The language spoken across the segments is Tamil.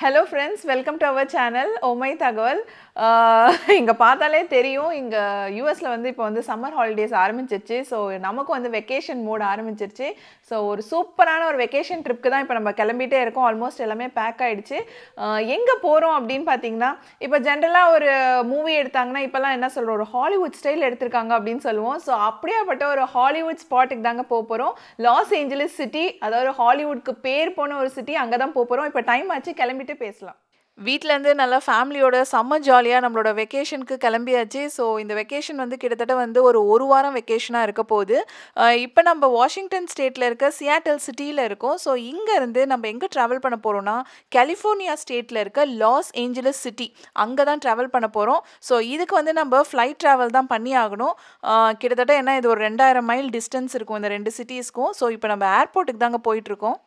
Hello friends welcome to our channel ஓமை தகவல் இங்கே பார்த்தாலே தெரியும் இங்கே யூஎஸில் வந்து இப்போ வந்து சம்மர் ஹாலிடேஸ் ஆரம்பிச்சிருச்சு ஸோ நமக்கும் வந்து வெக்கேஷன் மோட் ஆரம்பிச்சிருச்சு ஸோ ஒரு சூப்பரான ஒரு வெக்கேஷன் ட்ரிப்க்கு தான் இப்போ நம்ம கிளம்பிட்டே இருக்கோம் ஆல்மோஸ்ட் எல்லாமே பேக் ஆகிடுச்சு எங்கே போகிறோம் அப்படின்னு பார்த்தீங்கன்னா இப்போ ஜென்ரலாக ஒரு மூவி எடுத்தாங்கன்னா இப்போல்லாம் என்ன சொல்கிறோம் ஒரு ஹாலிவுட் ஸ்டைல் எடுத்திருக்காங்க அப்படின்னு சொல்லுவோம் ஸோ அப்படியாப்பட்ட ஒரு ஹாலிவுட் ஸ்பாட்டுக்கு தாங்க போக போகிறோம் லாஸ் ஏஞ்சலிஸ் சிட்டி அதாவது ஹாலிவுட்க்கு பேர் போன ஒரு சிட்டி அங்கே தான் போக போகிறோம் இப்போ டைம் ஆச்சு கிளம்பிட்டு பேசலாம் வீட்டிலேருந்து நல்லா ஃபேமிலியோட செம்ம ஜாலியாக நம்மளோட வெக்கேஷனுக்கு கிளம்பியாச்சு ஸோ இந்த வெக்கேஷன் வந்து கிட்டத்தட்ட வந்து ஒரு ஒரு வாரம் வெக்கேஷனாக இருக்க போகுது இப்போ நம்ம வாஷிங்டன் ஸ்டேட்டில் இருக்க சியாட்டல் சிட்டியில் இருக்கோம் ஸோ இங்கேருந்து நம்ம எங்கே ட்ராவல் பண்ண போகிறோம்னா கலிஃபோர்னியா ஸ்டேட்டில் இருக்க லாஸ் ஏஞ்சலஸ் சிட்டி அங்கே தான் ட்ராவல் பண்ண போகிறோம் ஸோ இதுக்கு வந்து நம்ம ஃப்ளைட் ட்ராவல் தான் பண்ணி ஆகணும் ஆஹ் கிட்டத்தட்ட என்ன இது ஒரு ரெண்டாயிரம் மைல் டிஸ்டன்ஸ் இருக்கும் இந்த ரெண்டு சிட்டிஸ்க்கும் ஸோ இப்போ நம்ம ஏர்போர்ட்டுக்கு தாங்க போயிட்டுருக்கோம்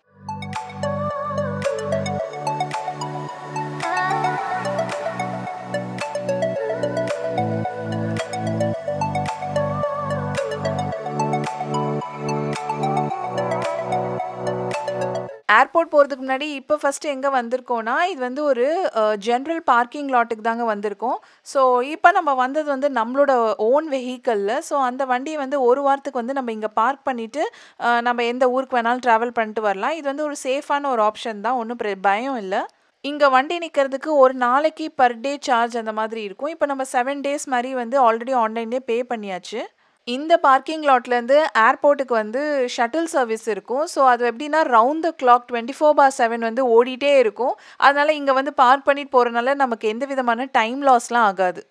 ஏர்போர்ட் போகிறதுக்கு முன்னாடி இப்போ ஃபஸ்ட்டு எங்கே வந்திருக்கோன்னா இது வந்து ஒரு ஜென்ரல் பார்க்கிங் லாட்டுக்கு தாங்க வந்திருக்கோம் ஸோ இப்போ நம்ம வந்தது வந்து நம்மளோட ஓன் வெஹிக்கலில் ஸோ அந்த வண்டியை வந்து ஒரு வாரத்துக்கு வந்து நம்ம இங்கே பார்க் பண்ணிவிட்டு நம்ம எந்த ஊருக்கு வேணாலும் ட்ராவல் பண்ணிட்டு வரலாம் இது வந்து ஒரு சேஃபான ஒரு ஆப்ஷன் தான் ஒன்றும் பயம் இல்லை இங்கே வண்டி நிற்கிறதுக்கு ஒரு நாளைக்கு பர் டே சார்ஜ் அந்த மாதிரி இருக்கும் இப்போ நம்ம செவன் டேஸ் மாதிரி வந்து ஆல்ரெடி ஆன்லைன்லேயே பே பண்ணியாச்சு இந்த பார்க்கிங் லாட்லேருந்து ஏர்போர்ட்டுக்கு வந்து ஷட்டில் சர்வீஸ் இருக்கும் ஸோ அது எப்படின்னா round the clock twenty four by seven வந்து ஓடிட்டே இருக்கும் அதனால் இங்கே வந்து பார்க் பண்ணிட்டு போகிறனால நமக்கு எந்த விதமான டைம் லாஸ்லாம் ஆகாது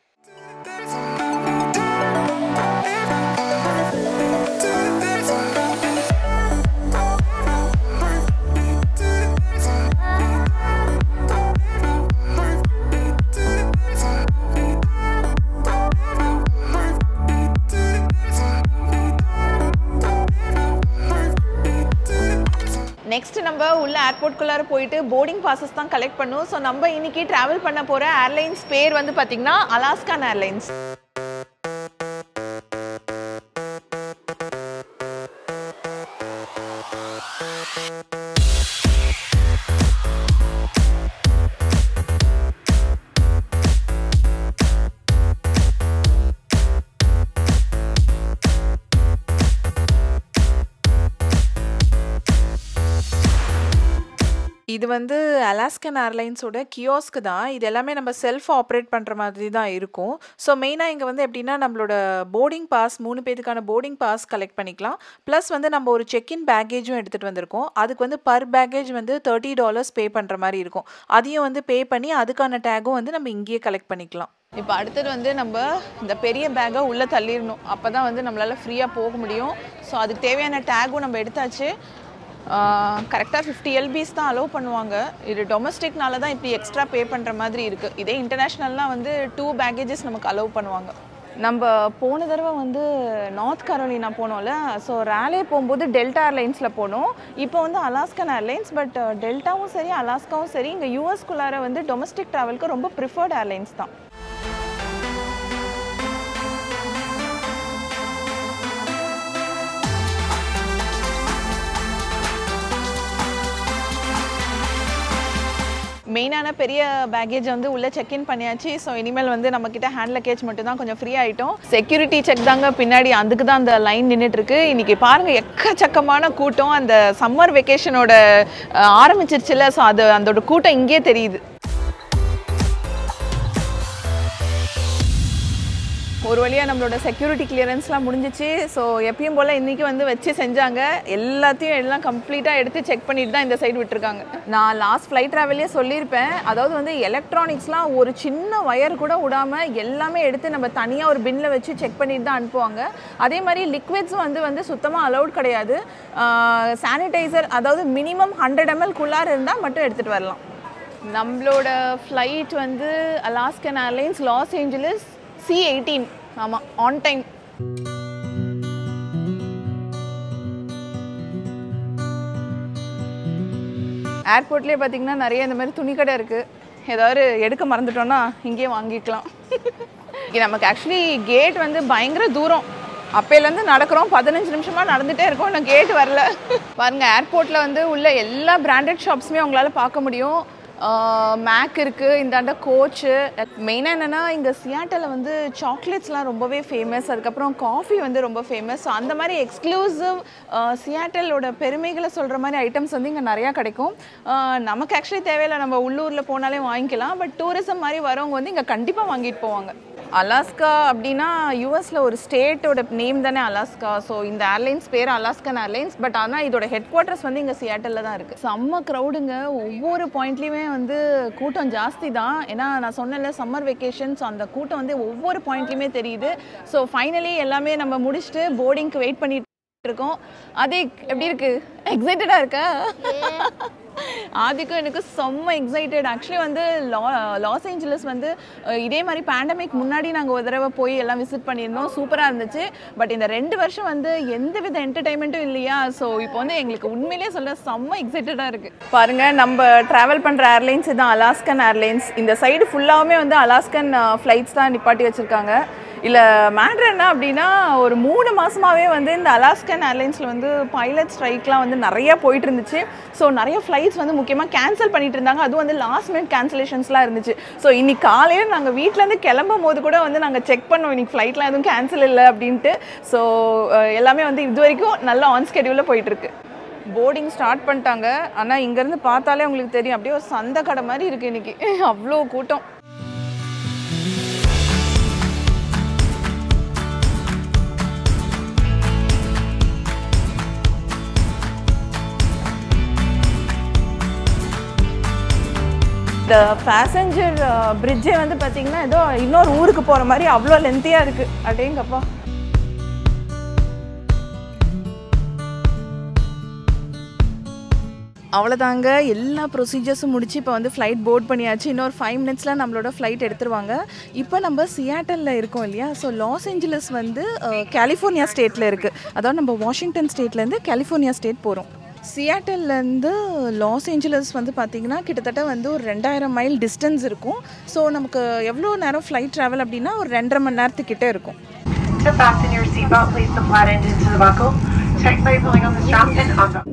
நெக்ஸ்ட் நம்ம உள்ள ஏர்போர்ட்குள்ளார போயிட்டு போர்டிங் பாசஸ் தான் கலெக்ட் பண்ணும் ஸோ நம்ம இன்னைக்கு டிராவல் பண்ண போகிற ஏர்லைன்ஸ் பேர் வந்து பார்த்தீங்கன்னா அலாஸ்கான் ஏர்லைன்ஸ் இது வந்து அலாஸ்கன் ஏர்லைன்ஸோட கியோஸ்க்கு தான் இது எல்லாமே நம்ம செல்ஃப் ஆப்ரேட் பண்ணுற மாதிரி தான் இருக்கும் ஸோ மெயினாக இங்கே வந்து எப்படின்னா நம்மளோட போர்டிங் பாஸ் மூணு பேருக்கான போர்டிங் பாஸ் கலெக்ட் பண்ணிக்கலாம் ப்ளஸ் வந்து நம்ம ஒரு செக்இன் பேக்கேஜும் எடுத்துகிட்டு வந்திருக்கோம் அதுக்கு வந்து பர் பேக்கேஜ் வந்து தேர்ட்டி டாலர்ஸ் பே பண்ணுற மாதிரி இருக்கும் அதையும் வந்து பே பண்ணி அதுக்கான டேகும் வந்து நம்ம இங்கேயே கலெக்ட் பண்ணிக்கலாம் இப்போ அடுத்தது வந்து நம்ம இந்த பெரிய பேக்கை உள்ளே தள்ளிடணும் அப்போ தான் வந்து நம்மளால் ஃப்ரீயாக போக முடியும் ஸோ அதுக்கு தேவையான டேகும் நம்ம எடுத்தாச்சு கரெக்டாக ஃபிஃப்டி எல்பிஸ் தான் அலோவ் பண்ணுவாங்க இது டொமஸ்டிக்னால தான் இப்படி எக்ஸ்ட்ரா பே பண்ணுற மாதிரி இருக்குது இதே இன்டர்நேஷ்னல்னால் வந்து டூ பேக்கேஜஸ் நமக்கு அலோவ் பண்ணுவாங்க நம்ம போன தடவை வந்து நார்த் கரோலினா போனோம்ல ஸோ ரேலே போகும்போது டெல்டா ஏர்லைன்ஸில் போனோம் இப்போ வந்து அலாஸ்கன் ஏர்லைன்ஸ் பட் டெல்டாவும் சரி அலாஸ்காவும் சரி இங்கே யூஎஸ்குள்ளார வந்து டொமஸ்டிக் ட்ராவலுக்கு ரொம்ப ப்ரிஃபர்ட் ஏர்லைன்ஸ் தான் மெயினான பெரிய பேக்கேஜ் வந்து உள்ளே செக்இன் பண்ணியாச்சு ஸோ இனிமேல் வந்து நம்மக்கிட்ட ஹேண்ட் லக்கேஜ் மட்டும் தான் கொஞ்சம் ஃப்ரீ ஆகிட்டோம் செக்யூரிட்டி செக் தாங்க பின்னாடி அதுக்கு தான் அந்த லைன் நின்றுட்டு இருக்கு இன்னைக்கு பாருங்க எக்கச்சக்கமான கூட்டம் அந்த சம்மர் வெக்கேஷனோட ஆரம்பிச்சிருச்சுல ஸோ அது அதோட கூட்டம் இங்கேயே தெரியுது ஒரு வழியாக நம்மளோட செக்யூரிட்டி கிளியரன்ஸ்லாம் முடிஞ்சிச்சு ஸோ எப்பயும் போல் இன்றைக்கி வந்து வச்சு செஞ்சாங்க எல்லாத்தையும் எல்லாம் கம்ப்ளீட்டாக எடுத்து செக் பண்ணிட்டு தான் இந்த சைடு விட்டுருக்காங்க நான் லாஸ்ட் ஃப்ளைட் ட்ராவலே சொல்லியிருப்பேன் அதாவது வந்து எலக்ட்ரானிக்ஸ்லாம் ஒரு சின்ன ஒயர் கூட விடாமல் எல்லாமே எடுத்து நம்ம தனியாக ஒரு பின்னில் வச்சு செக் பண்ணிட்டு தான் அனுப்புவாங்க அதே மாதிரி லிக்விட்ஸும் வந்து வந்து சுத்தமாக அலௌட் கிடையாது சானிடைசர் அதாவது மினிமம் ஹண்ட்ரட் எம்எல்குள்ளார இருந்தால் மட்டும் எடுத்துகிட்டு வரலாம் நம்மளோட ஃப்ளைட் வந்து Alaskan Airlines Los Angeles C eighteen ஆமாம் ஆன் டைம் ஏர்போர்ட்லேயே பார்த்தீங்கன்னா நிறைய இந்த மாதிரி துணிக்கடை இருக்குது ஏதாவது எடுக்க மறந்துட்டோன்னா இங்கேயே வாங்கிக்கலாம் இங்கே நமக்கு ஆக்சுவலி கேட் வந்து பயங்கர தூரம் அப்பையிலேருந்து நடக்கிறோம் பதினஞ்சு நிமிஷமாக நடந்துகிட்டே இருக்கோம் இன்னும் கேட் வரல பாருங்கள் ஏர்போர்ட்டில் வந்து உள்ள எல்லா பிராண்டட் ஷாப்ஸுமே உங்களால் பார்க்க முடியும் மேக் இருக்குது இந்தாண்ட கோச்சு மெயினாக என்னென்னா இங்கே சியாட்டலில் வந்து சாக்லேட்ஸ்லாம் ரொம்பவே ஃபேமஸ் அதுக்கப்புறம் காஃபி வந்து ரொம்ப ஃபேமஸ் ஸோ அந்த மாதிரி எக்ஸ்க்ளூசிவ் சியாட்டலோட பெருமைகளை சொல்கிற மாதிரி ஐட்டம்ஸ் வந்து இங்கே நிறையா கிடைக்கும் ஆஹ் நமக்கு ஆக்சுவலி தேவையில்லை நம்ம உள்ளூரில் போனாலே வாங்கிக்கலாம் பட் டூரிசம் மாதிரி வரவங்க வந்து இங்கே கண்டிப்பாக வாங்கிட்டு போவாங்க அலாஸ்கா அப்படின்னா யூஎஸில் ஒரு ஸ்டேட்டோட நேம் தானே அலாஸ்கா ஸோ இந்த ஏர்லைன்ஸ் பேர் அலாஸ்கன் ஏர்லைன்ஸ் பட் ஆனால் இதோட ஹெட் குவார்ட்டர்ஸ் வந்து இங்கே சியாட்டலில் தான் இருக்குது செம்ம க்ரௌடுங்க ஒவ்வொரு பாயிண்ட்லேயுமே வந்து கூட்டம் ஜாஸ்தி தான் ஏன்னா நான் சொன்னேன்ல சம்மர் வெக்கேஷன் ஸோ அந்த கூட்டம் வந்து ஒவ்வொரு பாயிண்ட்லேயுமே தெரியுது ஸோ ஃபைனலி எல்லாமே நம்ம முடிச்சுட்டு போர்டிங்க்கு வெயிட் பண்ணிட்டு இருக்கோம் அதே எப்படி இருக்கு எக்ஸைட்டடாக இருக்கா ஆதிக்கும் எனக்கு செம்ம எக்ஸைட்டட் ஆக்சுவலி வந்து லா லாஸ் ஏஞ்சலஸ் வந்து அஹ், இதே மாதிரி பேண்டமிக் முன்னாடி நாங்கள் ஒரு தடவை போய் எல்லாம் விசிட் பண்ணியிருந்தோம் சூப்பராக இருந்துச்சு பட் இந்த ரெண்டு வருஷம் வந்து எந்த வித என்டர்டைன்மெண்ட்டும் இல்லையா ஸோ இப்போ வந்து எங்களுக்கு உண்மையிலேயே சொல்ல செம்ம எக்ஸைட்டடாக இருக்குது பாருங்க நம்ம ட்ராவல் பண்ணுற ஏர்லைன்ஸ் இதுதான் அலாஸ்கன் ஏர்லைன்ஸ் இந்த சைடு ஃபுல்லாகவுமே வந்து அலாஸ்கன் ஃப்ளைட்ஸ் தான் நிப்பாட்டி வச்சுருக்காங்க இல்லை மேட்ரு என்ன அப்படின்னா ஒரு மூணு மாசமாவே வந்து இந்த அலாஸ்கன் ஏர்லைன்ஸில் வந்து பைலட் ஸ்ட்ரைக்லாம் வந்து நிறைய போயிட்டு இருந்துச்சு ஸோ நிறைய ஃப்ளைட்ஸ் வந்து முக்கியமாக கேன்சல் பண்ணிட்டு இருந்தாங்க அதுவும் வந்து லாஸ்ட் மினிட் கேன்சலேஷன்ஸ்லாம் இருந்துச்சு ஸோ இன்னைக்கு காலையில் நாங்கள் வீட்டிலேருந்து கிளம்பும் போது கூட வந்து நாங்கள் செக் பண்ணோம் இன்னைக்கு ஃப்ளைட்லாம் எதுவும் கேன்சல் இல்லை அப்படின்ட்டு ஸோ எல்லாமே வந்து இது வரைக்கும் நல்ல ஆன் ஸ்கெடியூலில் போயிட்டு இருக்கு போர்டிங் ஸ்டார்ட் பண்ணிட்டாங்க ஆனால் இங்கேருந்து பார்த்தாலே உங்களுக்கு தெரியும் அப்படியே ஒரு சந்தை கடை மாதிரி இருக்குது இன்னைக்கு அவ்வளோ கூட்டம் இந்த பேசஞ்சர் பிரிட்ஜே வந்து பார்த்தீங்கன்னா ஏதோ இன்னொரு ஊருக்கு போகிற மாதிரி அவ்வளோ லென்த்தியாக இருக்குது அடேங்கப்பா அவ்வளோதாங்க எல்லா ப்ரொசீஜர்ஸும் முடிச்சு இப்போ வந்து ஃப்ளைட் போர்ட் பண்ணியாச்சு இன்னொரு ஃபைவ் மினிட்ஸில் நம்மளோட ஃப்ளைட் எடுத்துருவாங்க இப்போ நம்ம சியாட்டலில் இருக்கோம் இல்லையா ஸோ லாஸ் ஏஞ்சலஸ் வந்து கலிஃபோர்னியா ஸ்டேட்டில் இருக்குது அதாவது நம்ம வாஷிங்டன் ஸ்டேட்லேருந்து கலிஃபோர்னியா ஸ்டேட் போகிறோம் சியாட்டல்லேருந்து லாஸ் ஏஞ்சலஸ் வந்து பார்த்திங்கன்னா கிட்டத்தட்ட வந்து ஒரு ரெண்டாயிரம் மைல் டிஸ்டன்ஸ் இருக்கும் ஸோ நமக்கு எவ்வளோ நேரம் ஃப்ளைட் ட்ராவல் அப்படின்னா ஒரு ரெண்டரை மணி நேரத்துக்கிட்ட இருக்கும் To fasten your seatbelt, place the flat end into the buckle. Check by pulling on the strap pin on the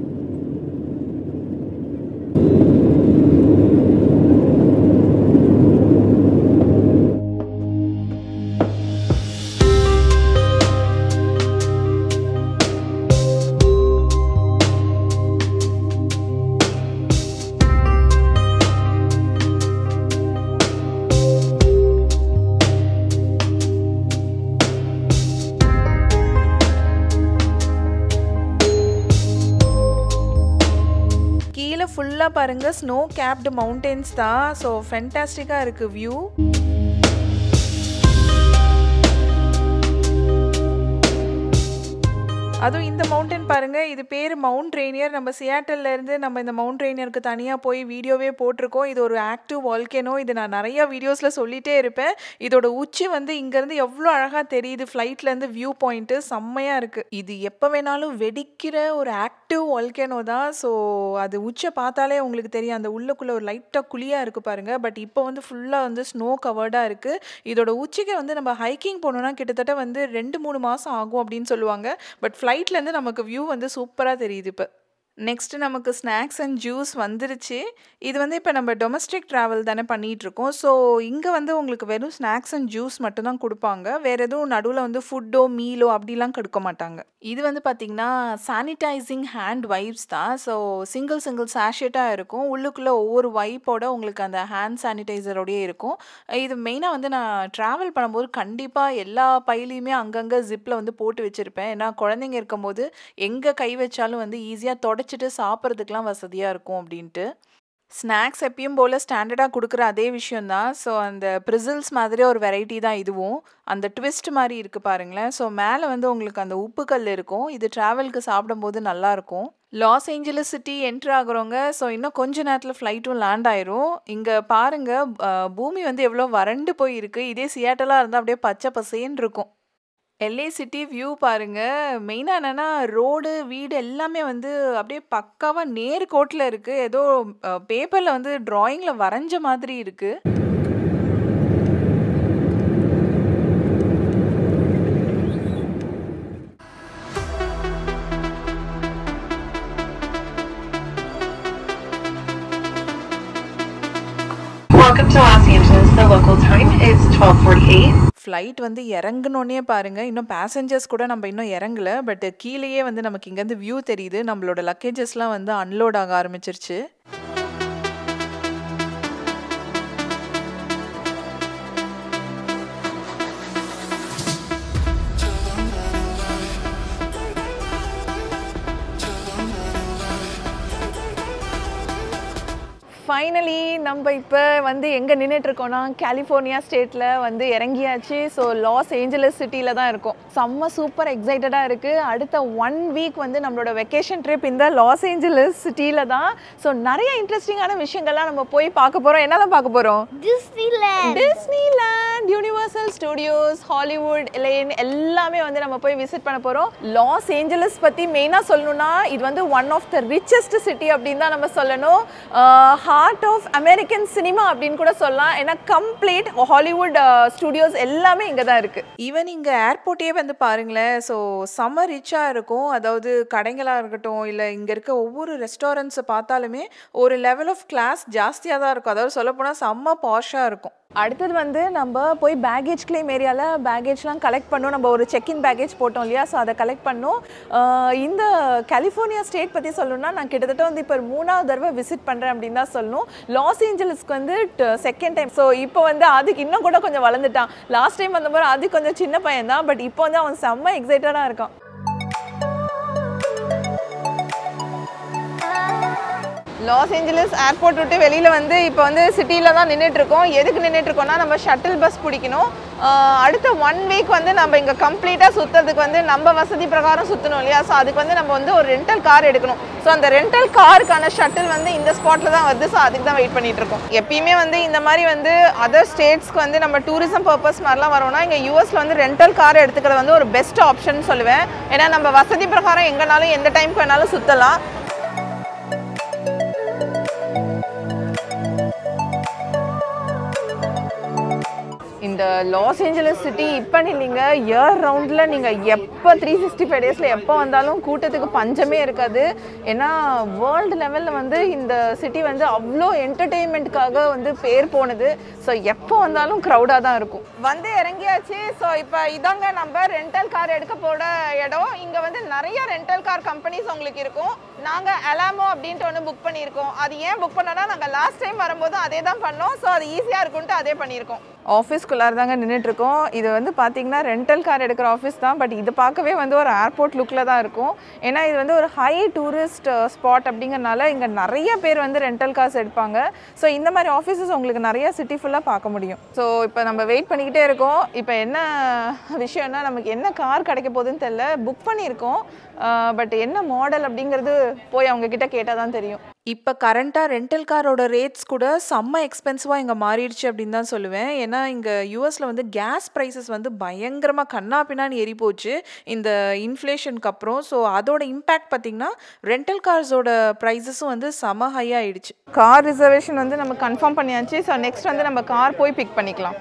கீழே ஃபுல்லாக பாருங்கள் ஸ்னோ கேப்டு மவுண்டெயின்ஸ் தான் ஸோ ஃபென்டாஸ்டிக்காக இருக்குது வியூ அதுவும் இந்த மவுண்டன் பாருங்கள் இது பேர் மவுண்ட் ரெய்னியர் நம்ம சியாட்டல்ல இருந்து நம்ம இந்த மவுண்ட் ரெய்னியருக்கு தனியாக போய் வீடியோவே போட்டிருக்கோம் இது ஒரு ஆக்டிவ் வால்கேனோ இது நான் நிறைய வீடியோஸில் சொல்லிகிட்டே இருப்பேன் இதோட உச்சி வந்து இங்கேருந்து எவ்வளோ அழகாக தெரியுது ஃப்ளைட்லேருந்து வியூ பாயிண்ட்டு செம்மையாக இருக்குது இது எப்போ வேணாலும் வெடிக்கிற ஒரு ஆக்டிவ் வால்கேனோ தான் ஸோ அது உச்சை பார்த்தாலே உங்களுக்கு தெரியும் அந்த உள்ளுக்குள்ளே ஒரு லைட்டாக குழியாக இருக்குது பாருங்கள் பட் இப்போ வந்து ஃபுல்லாக வந்து ஸ்னோ கவர்டாக இருக்குது இதோட உச்சிக்கு வந்து நம்ம ஹைக்கிங் போனோம்னா கிட்டத்தட்ட வந்து ரெண்டு மூணு மாதம் ஆகும் அப்படின்னு சொல்லுவாங்க பட் ஃப்ளைட்லேருந்து நமக்கு வியூ வந்து சூப்பராக தெரியுது இப்போ நெக்ஸ்ட் நமக்கு ஸ்நாக்ஸ் அண்ட் ஜூஸ் வந்துருச்சு இது வந்து இப்போ நம்ம டொமஸ்டிக் ட்ராவல் தானே பண்ணிகிட்டு இருக்கோம் ஸோ இங்கே வந்து உங்களுக்கு வெறும் ஸ்நாக்ஸ் அண்ட் ஜூஸ் மட்டும்தான் கொடுப்பாங்க வேறு எதுவும் நடுவில் வந்து ஃபுட்டோ மீலோ அப்படிலாம் கொடுக்க மாட்டாங்க இது வந்து பார்த்திங்கன்னா சானிடைசிங் ஹேண்ட் வைப்ஸ் தான் ஸோ சிங்கிள் சிங்கிள் சாஷேட்டாக இருக்கும் உள்ளுக்குள்ளே ஒவ்வொரு வைப்போட உங்களுக்கு அந்த ஹேண்ட் சானிடைசரோடயே இருக்கும் இது மெயினாக வந்து நான் ட்ராவல் பண்ணும்போது கண்டிப்பாக எல்லா பையிலையுமே அங்கங்கே ஜிப்பில் வந்து போட்டு வச்சுருப்பேன் ஏன்னா குழந்தைங்க இருக்கும்போது எங்கே கை வச்சாலும் வந்து ஈஸியாக தொடச்சிட்டு சாப்பிட்றதுக்கெலாம் வசதியாக இருக்கும் அப்படின்ட்டு ஸ்நாக்ஸ் எப்பயும் போல் ஸ்டாண்டர்டாக கொடுக்குற அதே விஷயந்தான் ஸோ அந்த ப்ரிசில்ஸ் மாதிரி ஒரு வெரைட்டி தான் இதுவும் அந்த ட்விஸ்ட் மாதிரி இருக்குது பாருங்களேன் ஸோ மேலே வந்து உங்களுக்கு அந்த உப்புக்கல் இருக்கும் இது ட்ராவலுக்கு சாப்பிடும்போது நல்லாயிருக்கும் லாஸ் ஏஞ்சலஸ் சிட்டி என்ட்ரு ஆகுறவங்க ஸோ இன்னும் கொஞ்ச நேரத்தில் ஃப்ளைட்டும் லேண்ட் ஆயிரும் இங்கே பாருங்கள் பூமி வந்து எவ்வளோ வறண்டு போய் இருக்குது இதே சியாட்டலாக இருந்தால் அப்படியே பச்சை பசேன்னு இருக்கும் எல்ஏ சிட்டி வியூ பாருங்க மெயினாக என்னென்னா ரோடு வீடு எல்லாமே வந்து அப்படியே பக்காவாக நேர் கோட்டில் இருக்குது ஏதோ பேப்பரில் வந்து ட்ராயிங்கில் வரைஞ்ச மாதிரி இருக்குது Welcome to Los Angeles. The local time is 1248. Flight வந்து இறங்குனோடனே பாருங்கள் இன்னும் பேசஞ்சர்ஸ் கூட நம்ம இன்னும் இறங்கல பட் கீழேயே வந்து நமக்கு இங்கேருந்து வியூ தெரியுது நம்மளோட லக்கேஜஸ்லாம் வந்து அன்லோட் ஆக ஆரம்பிச்சிருச்சு ஃபைனலி நம்ம இப்போ வந்து எங்கே நின்றுட்டுருக்கோன்னா கலிஃபோர்னியா ஸ்டேட்டில் வந்து இறங்கியாச்சு ஸோ லாஸ் ஏஞ்சலஸ் சிட்டியில் தான் இருக்கோம் செம்ம சூப்பர் எக்ஸைட்டடாக இருக்குது அடுத்த ஒன் வீக் வந்து நம்மளோட வெக்கேஷன் ட்ரிப் இந்த லாஸ் ஏஞ்சலஸ் சிட்டியில் தான் ஸோ நிறைய இன்ட்ரெஸ்டிங்கான விஷயங்கள்லாம் நம்ம போய் பார்க்க போகிறோம் என்னதான் பார்க்க போகிறோம் Disneyland. Disneyland Universal Studios Hollywood Ellen எல்லாமே வந்து நம்ம போய் விசிட் பண்ண போகிறோம் லாஸ் ஏஞ்சலஸ் பற்றி மெயினாக சொல்லணும்னா இது வந்து one of the richest city அப்படின்னு தான் நம்ம சொல்லணும் ஹார்ட் ஆஃப் அமெரிக்கன் சினிமா அப்படின்னு கூட சொல்லலாம் ஏன்னா கம்ப்ளீட் ஹாலிவுட் ஸ்டுடியோஸ் எல்லாமே இங்கே தான் இருக்குது ஈவன் இங்கே ஏர்போர்ட்டே வந்து பாருங்களேன் ஸோ செம்ம ரிச்சாக இருக்கும் அதாவது கடைங்களாக இருக்கட்டும் இல்லை இங்கே இருக்க ஒவ்வொரு ரெஸ்டாரண்ட்ஸை பார்த்தாலுமே ஒரு லெவல் ஆஃப் கிளாஸ் ஜாஸ்தியாக தான் இருக்கும் அதாவது சொல்லப்போனால் செம்ம பாஷாக இருக்கும் அடுத்தது வந்து நம்ம போய் பேகேஜ் கிளைம் ஏரியாவில் பேகேஜ்லாம் கலெக்ட் பண்ணோம் நம்ம ஒரு செக்இன் பேகேஜ் போட்டோம் இல்லையா ஸோ அதை கலெக்ட் பண்ணோம் ஆஹ் இந்த கலிஃபோர்னியா ஸ்டேட் பற்றி சொல்லணும்னா நான் கிட்டத்தட்ட வந்து இப்போ மூணாவது தடவை விசிட் பண்ணுறேன் அப்படின்னு தான் சொல்லணும் லாஸ் ஏஞ்சல்ஸ்க்கு வந்து செகண்ட் டைம் ஸோ இப்போ வந்து அதுக்கு இன்னும் கூட கொஞ்சம் வளர்ந்துட்டான் லாஸ்ட் டைம் வந்த மாதிரி அது கொஞ்சம் சின்ன பையன் தான் பட் இப்போ வந்து அவன் செம்ம எக்ஸைட்டடாக இருக்கான் லாஸ் ஏஞ்சலஸ் ஏர்போர்ட் விட்டு வெளியில் வந்து இப்போ வந்து சிட்டியில் தான் நின்றுட்டு இருக்கோம் எதுக்கு நின்றுட்டு இருக்கோம்னா நம்ம ஷட்டில் பஸ் பிடிக்கணும் ஆஹ் அடுத்த ஒன் வீக் வந்து நம்ம இங்கே கம்ப்ளீட்டாக சுற்றுறதுக்கு வந்து நம்ம வசதி பிரகாரம் சுற்றணும் இல்லையா ஸோ அதுக்கு வந்து நம்ம வந்து ஒரு ரெண்டல் கார் எடுக்கணும் ஸோ அந்த ரெண்டல் காருக்கான ஷட்டில் வந்து இந்த ஸ்பாட்டில் தான் வருது ஸோ அதுக்கு தான் வெயிட் பண்ணிட்டு இருக்கோம் எப்பயுமே வந்து இந்த மாதிரி வந்து அதர் ஸ்டேட்ஸ்க்கு வந்து நம்ம டூரிசம் பர்பஸ் மாதிரிலாம் வரோம்னா இங்கே யூஎஸில் வந்து ரெண்டல் கார் எடுத்துக்கிறது வந்து ஒரு பெஸ்ட் ஆப்ஷன் சொல்லுவேன் ஏன்னா நம்ம வசதி பிரகாரம் எங்கேனாலும் எந்த டைம்க்கு வேணாலும் சுற்றலாம் இந்த லாஸ் ஏஞ்சலஸ் சிட்டி இப்போன்னு இல்லைங்க இயர் ரவுண்டில் நீங்கள் எப்போ த்ரீ சிக்ஸ்டி ஃபைவ் டேஸில் எப்போ வந்தாலும் கூட்டத்துக்கு பஞ்சமே இருக்காது ஏன்னா வேர்ல்டு லெவலில் வந்து இந்த சிட்டி வந்து அவ்வளோ என்டர்டெயின்மெண்ட்டுக்காக வந்து பேர் போனது ஸோ எப்போ வந்தாலும் க்ரௌடாக தான் இருக்கும் வந்து இறங்கியாச்சு ஸோ இப்போ இதாங்க நம்ம ரெண்டல் கார் எடுக்க போட இடம் இங்கே வந்து நிறைய ரெண்டல் கார் கம்பெனிஸ் உங்களுக்கு இருக்கும் நாங்கள் அலாமோ அப்படின்ட்டு ஒன்று புக் பண்ணியிருக்கோம் அது ஏன் புக் பண்ணோன்னா நாங்கள் லாஸ்ட் டைம் வரும்போது அதே தான் பண்ணோம் ஸோ அது ஈஸியாக இருக்கும்ட்டு அதே பண்ணியிருக்கோம் ஆஃபீஸ்க்குள்ளார தாங்க நின்றுட்டுருக்கோம் இது வந்து பார்த்தீங்கன்னா ரெண்டல் கார் எடுக்கிற ஆஃபீஸ் தான் பட் இது பார்க்கவே வந்து ஒரு ஏர்போர்ட் லுக்கில் தான் இருக்கும் ஏன்னா இது வந்து ஒரு ஹை டூரிஸ்ட் ஸ்பாட் அப்படிங்கறனால இங்கே நிறைய பேர் வந்து ரெண்டல் கார்ஸ் எடுப்பாங்க ஸோ இந்த மாதிரி ஆஃபீஸஸ் உங்களுக்கு நிறைய சிட்டி ஃபுல்லாக பார்க்க முடியும் ஸோ இப்போ நம்ம வெயிட் பண்ணிக்கிட்டே இருக்கோம் இப்போ என்ன விஷயம்னா நமக்கு என்ன கார் கிடைக்க போகுதுன்னு தெரில புக் பண்ணியிருக்கோம் பட் என்ன மாடல் அப்படிங்கிறது போய் அவங்க கிட்ட கேட்டால் தான் தெரியும் இப்போ கரண்ட்டாக ரெண்டல் காரோட ரேட்ஸ் கூட செம்ம எக்ஸ்பென்சிவாக இங்கே மாறிடுச்சு அப்படின்னு தான் சொல்லுவேன் ஏன்னா இங்கே யூஎஸில் வந்து கேஸ் ப்ரைஸஸ் வந்து பயங்கரமாக கண்ணா பின்னான்னு ஏறி போச்சு இந்த இன்ஃப்ளேஷனுக்கு அப்புறம் ஸோ அதோட இம்பேக்ட் பார்த்திங்கன்னா ரெண்டல் கார்ஸோட ப்ரைஸஸும் வந்து செம ஹை ஆயிடுச்சு கார் ரிசர்வேஷன் வந்து நம்ம கன்ஃபார்ம் பண்ணியாச்சு ஸோ நெக்ஸ்ட் வந்து நம்ம கார் போய் பிக் பண்ணிக்கலாம்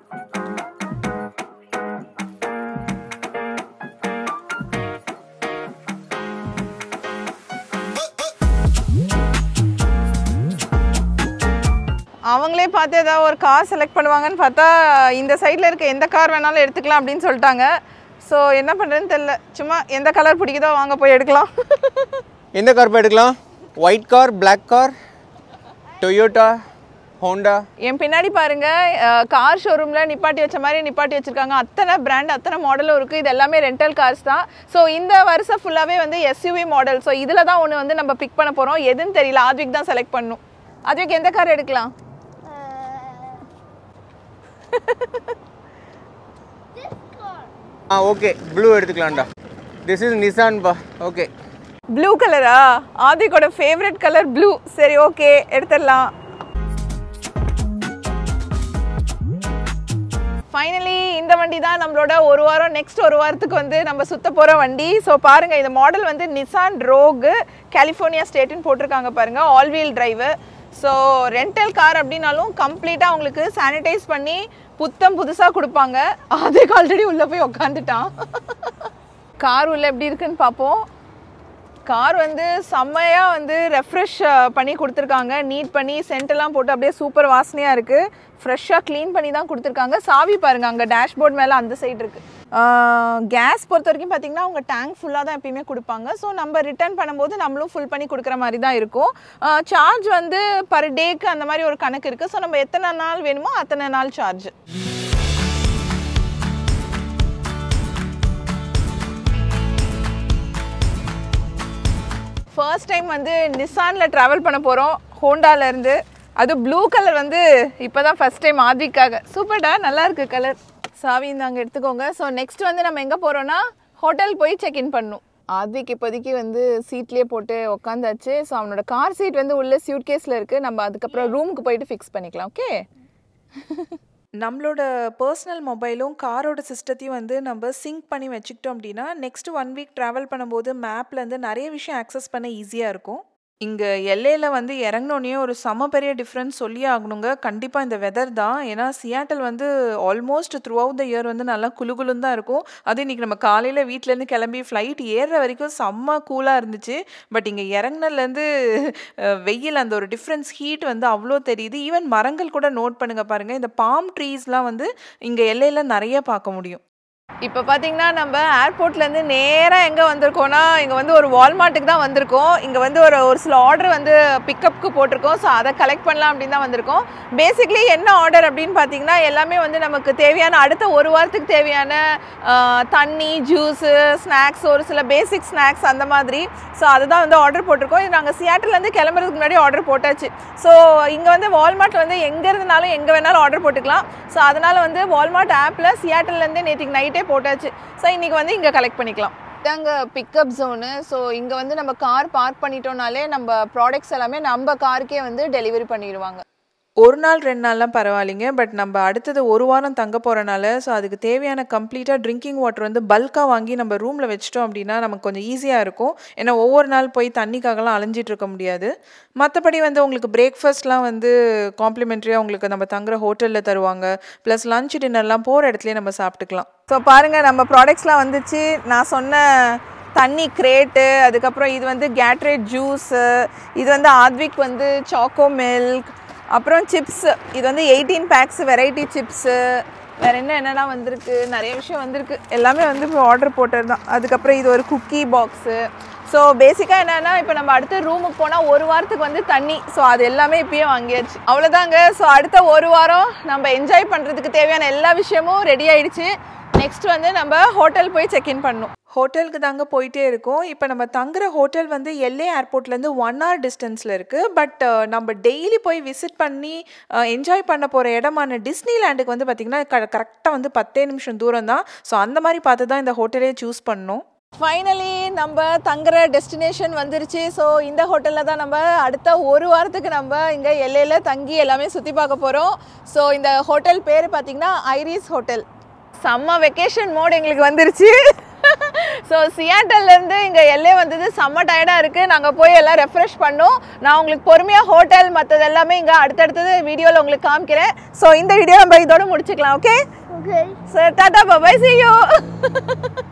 அவங்களே பார்த்து ஏதாவது ஒரு கார் செலக்ட் பண்ணுவாங்கன்னு பார்த்தா இந்த சைடில் இருக்க எந்த கார் வேணாலும் எடுத்துக்கலாம் அப்படின்னு சொல்லிட்டாங்க ஸோ என்ன பண்ணுறதுன்னு தெரில சும்மா எந்த கலர் பிடிக்குதோ வாங்க போய் எடுக்கலாம் எந்த கார் போய் எடுக்கலாம் white car Black car Toyota Honda என் பின்னாடி பாருங்க கார் ஷோரூமில் நிப்பாட்டி வச்ச மாதிரி நிப்பாட்டி வச்சிருக்காங்க அத்தனை பிராண்ட் அத்தனை மாடலும் இருக்குது இது எல்லாமே ரெண்டல் கார்ஸ் தான் ஸோ இந்த வருஷம் ஃபுல்லாகவே வந்து எஸ்யூவி மாடல் ஸோ இதில் தான் ஒன்று வந்து நம்ம பிக் பண்ண போகிறோம் எதுன்னு தெரியல ஆத்விக் தான் செலக்ட் பண்ணும் ஆத்விக் எந்த கார் எடுக்கலாம் ஆ ஓகே ப்ளூ எடுத்துக்கலாம்டா திஸ் இஸ் நிசான் பா ஓகே ப்ளூ கலரா ஆதிக்கோட ஃபேவரட் கலர் ப்ளூ சரி ஓகே எடுத்துடலாம் ஃபைனலி இந்த வண்டி தான் நம்மளோட ஒரு வாரம் நெக்ஸ்ட் ஒரு வாரத்துக்கு வந்து நம்ம சுத்த போகிற வண்டி ஸோ பாருங்கள் இந்த மாடல் வந்து நிசான் ரோகு கலிஃபோர்னியா ஸ்டேட்டுன்னு போட்டிருக்காங்க பாருங்கள் all wheel drive so rental car அப்படின்னாலும் கம்ப்ளீட்டாக உங்களுக்கு சானிடைஸ் பண்ணி புத்தம் புதுசாக கொடுப்பாங்க அதுக்கு ஆல்ரெடி உள்ளே போய் உக்காந்துட்டான் கார் உள்ள எப்படி இருக்குன்னு பார்ப்போம் கார் வந்து செம்மையாக வந்து ரெஃப்ரெஷ் பண்ணி கொடுத்துருக்காங்க நீட் பண்ணி scent எல்லாம் போட்டு அப்படியே சூப்பர் வாசனையாக இருக்குது ஃப்ரெஷ்ஷாக க்ளீன் பண்ணி தான் கொடுத்துருக்காங்க சாவி பாருங்க அங்கே டேஷ்போர்ட் மேலே அந்த சைடு இருக்குது கேஸ் பொறுத்த வரைக்கும் பார்த்தீங்கன்னா அவங்க டேங்க் ஃபுல்லாக தான் எப்பயுமே கொடுப்பாங்க ஸோ நம்ம ரிட்டர்ன் பண்ணும்போது நம்மளும் ஃபுல் பண்ணி கொடுக்குற மாதிரி தான் இருக்கும் சார்ஜ் வந்து பர் டேக்கு அந்த மாதிரி ஒரு கணக்கு இருக்குது ஸோ நம்ம எத்தனை நாள் வேணுமோ அத்தனை நாள் சார்ஜ் ஃபர்ஸ்ட் டைம் வந்து நிசானில் ட்ராவல் பண்ண போகிறோம் ஹோண்டாலேருந்து அது ப்ளூ கலர் வந்து இப்போ தான் ஃபஸ்ட் டைம் ஆத்விக்காக சூப்பர்டா நல்லா இருக்கு கலர் சாவி இந்தாங்க எடுத்துக்கோங்க ஸோ நெக்ஸ்ட் வந்து நம்ம எங்கே போகிறோன்னா ஹோட்டல் போய் செக் இன் பண்ணணும் ஆத்விக் இப்போதைக்கு வந்து சீட்லேயே போட்டு உக்காந்தாச்சு ஸோ அவனோட கார் சீட் வந்து உள்ள சியூட் கேஸில் இருக்குது நம்ம அதுக்கப்புறம் ரூமுக்கு போயிட்டு ஃபிக்ஸ் பண்ணிக்கலாம் ஓகே நம்மளோட பர்சனல் மொபைலும் காரோட சிஸ்டத்தையும் வந்து நம்ம சிங்க் பண்ணி வச்சுக்கிட்டோம் அப்படின்னா நெக்ஸ்ட் ஒன் வீக் ட்ராவல் பண்ணும்போது மேப்லேருந்து நிறைய விஷயம் ஆக்சஸ் பண்ண ஈஸியாக இருக்கும் இங்கே எல்லையில் வந்து இறங்கினோடனே ஒரு செம பெரிய டிஃப்ரென்ஸ் சொல்லியே ஆகணுங்க கண்டிப்பாக இந்த வெதர் தான் ஏன்னா சியாட்டல் வந்து almost throughout the year வந்து நல்லா குளுகுலுன்னு தான் இருக்கும் அது இன்றைக்கி நம்ம காலையில் வீட்டிலேருந்து கிளம்பி ஃப்ளைட் ஏறுற வரைக்கும் செம்ம கூலாக இருந்துச்சு பட் இங்கே இறங்குனதுலேருந்து வெயில் அந்த ஒரு டிஃப்ரென்ஸ் ஹீட் வந்து அவ்வளோ தெரியுது ஈவன் மரங்கள் கூட நோட் பண்ணுங்க பாருங்கள் இந்த பாம் ட்ரீஸ்லாம் வந்து இங்கே எல்லையில் நிறைய பார்க்க முடியும் இப்போ பார்த்தீங்கன்னா நம்ம ஏர்போர்ட்லேருந்து நேராக எங்கே வந்திருக்கோம்னா இங்கே வந்து ஒரு வால்மார்ட்டுக்கு தான் வந்திருக்கோம் இங்கே வந்து ஒரு ஒரு சில ஆர்டர் வந்து பிக்கப்புக்கு போட்டிருக்கோம் ஸோ அதை கலெக்ட் பண்ணலாம் அப்படின்னு தான் வந்திருக்கோம் பேசிக்லி என்ன ஆர்டர் அப்படின்னு பார்த்தீங்கன்னா எல்லாமே வந்து நமக்கு தேவையான அடுத்த ஒரு வாரத்துக்கு தேவையான ஆஹ், தண்ணி ஜூஸு ஸ்நாக்ஸ் ஒரு சில பேசிக் ஸ்நாக்ஸ் அந்த மாதிரி ஸோ அதுதான் வந்து ஆர்டர் போட்டிருக்கோம் இது நாங்கள் சியாட்டிலேருந்து கிளம்புறதுக்கு முன்னாடி ஆர்டர் போட்டாச்சு ஸோ இங்கே வந்து வால்மார்ட் வந்து எங்கே இருந்தனாலும் எங்கே வேணாலும் ஆர்டர் போட்டுக்கலாம் ஸோ அதனால் வந்து வால்மார்ட் ஆப்பில் சியாட்டிலேருந்து நேற்றுக்கு நைட்டே போட்டாச்சு ஸோ இன்றைக்கி வந்து இங்கே கலெக்ட் பண்ணிக்கலாம் இதாங்க பிக்கப் ஜோனு ஸோ இங்கே வந்து நம்ம கார் பார்க் பண்ணிட்டோம்னாலே நம்ம ப்ராடக்ட்ஸ் எல்லாமே நம்ம காருக்கே வந்து டெலிவரி பண்ணிடுவாங்க ஒரு நாள் ரெண்டு நாள்லாம் பரவாயில்லைங்க பட் நம்ம அடுத்தது ஒரு வாரம் தங்க போகிறனால ஸோ அதுக்கு தேவையான கம்ப்ளீட்டாக ட்ரிங்கிங் வாட்டர் வந்து பல்காக வாங்கி நம்ம ரூமில் வச்சிட்டோம் அப்படின்னா நமக்கு கொஞ்சம் ஈஸியாக இருக்கும் ஏன்னா ஒவ்வொரு நாள் போய் தண்ணிக்காகலாம் அலைஞ்சிட்டு இருக்க முடியாது மற்றபடி வந்து உங்களுக்கு பிரேக்ஃபாஸ்ட்லாம் வந்து காம்ப்ளிமெண்ட்ரியாக உங்களுக்கு நம்ம தங்குற ஹோட்டலில் தருவாங்க ப்ளஸ் லஞ்ச் டின்னர்லாம் போகிற இடத்துலயே நம்ம சாப்பிட்டுக்கலாம் ஸோ பாருங்கள் நம்ம ப்ராடக்ட்ஸ்லாம் வந்துச்சு நான் சொன்ன தண்ணி கிரேட்டு அதுக்கப்புறம் இது வந்து கேட்ரேட் ஜூஸு இது வந்து ஆத்விக் வந்து சாக்கோ மில்க் அப்புறம் சிப்ஸ் இது வந்து எயிட்டீன் பேக்ஸ் வெரைட்டி சிப்ஸு வேறு என்ன என்னென்ன வந்திருக்கு நிறைய விஷயம் வந்திருக்கு எல்லாமே வந்து இப்போ ஆர்டர் போட்டது தான் அதுக்கப்புறம் இது ஒரு குக்கி பாக்ஸு ஸோ பேசிக்காக என்னென்னா இப்போ நம்ம அடுத்த ரூமுக்கு போனால் ஒரு வாரத்துக்கு வந்து தண்ணி ஸோ அது எல்லாமே இப்பயே வாங்கியாச்சு அவ்வளோதாங்க ஸோ அடுத்த ஒரு வாரம் நம்ம என்ஜாய் பண்ணுறதுக்கு தேவையான எல்லா விஷயமும் ரெடி ஆயிடுச்சு நெக்ஸ்ட் வந்து நம்ம ஹோட்டல் போய் செக்இன் பண்ணணும் ஹோட்டலுக்கு தாங்க போயிட்டே இருக்கோம் இப்போ நம்ம தங்குற ஹோட்டல் வந்து எல்ஏ ஏர்போர்ட்லேருந்து ஒன் ஹவர் டிஸ்டன்ஸில் இருக்குது பட் நம்ம டெய்லி போய் விசிட் பண்ணி என்ஜாய் பண்ண போகிற இடமான டிஸ்னி லேண்டுக்கு வந்து பார்த்திங்கன்னா க கரெக்டாக வந்து பத்தே நிமிஷம் தூரம் தான் ஸோ அந்த மாதிரி பார்த்து தான் இந்த ஹோட்டலே சூஸ் பண்ணோம் ஃபைனலி நம்ம தங்குற டெஸ்டினேஷன் வந்துருச்சு ஸோ இந்த ஹோட்டலில் தான் நம்ம அடுத்த ஒரு வாரத்துக்கு நம்ம இங்கே எல்லையில் தங்கி எல்லாமே சுற்றி பார்க்க போகிறோம் ஸோ இந்த ஹோட்டல் பேர் பார்த்தீங்கன்னா ஐரிஸ் ஹோட்டல் செம்ம வெக்கேஷன் மோட் எங்களுக்கு வந்துருச்சு ஸோ சியாட்டல்லேருந்து இங்கே எல்லே வந்தது செம்ம டயர்டாக இருக்குது நாங்கள் போய் எல்லாம் ரெஃப்ரெஷ் பண்ணோம் நான் உங்களுக்கு பொறுமையாக ஹோட்டல் மற்றது எல்லாமே இங்கே அடுத்தடுத்தது வீடியோவில் உங்களுக்கு காமிக்கிறேன் ஸோ இந்த வீடியோ நம்ம இதோட முடிச்சுக்கலாம் okay Okay. Sir tata bye bye see you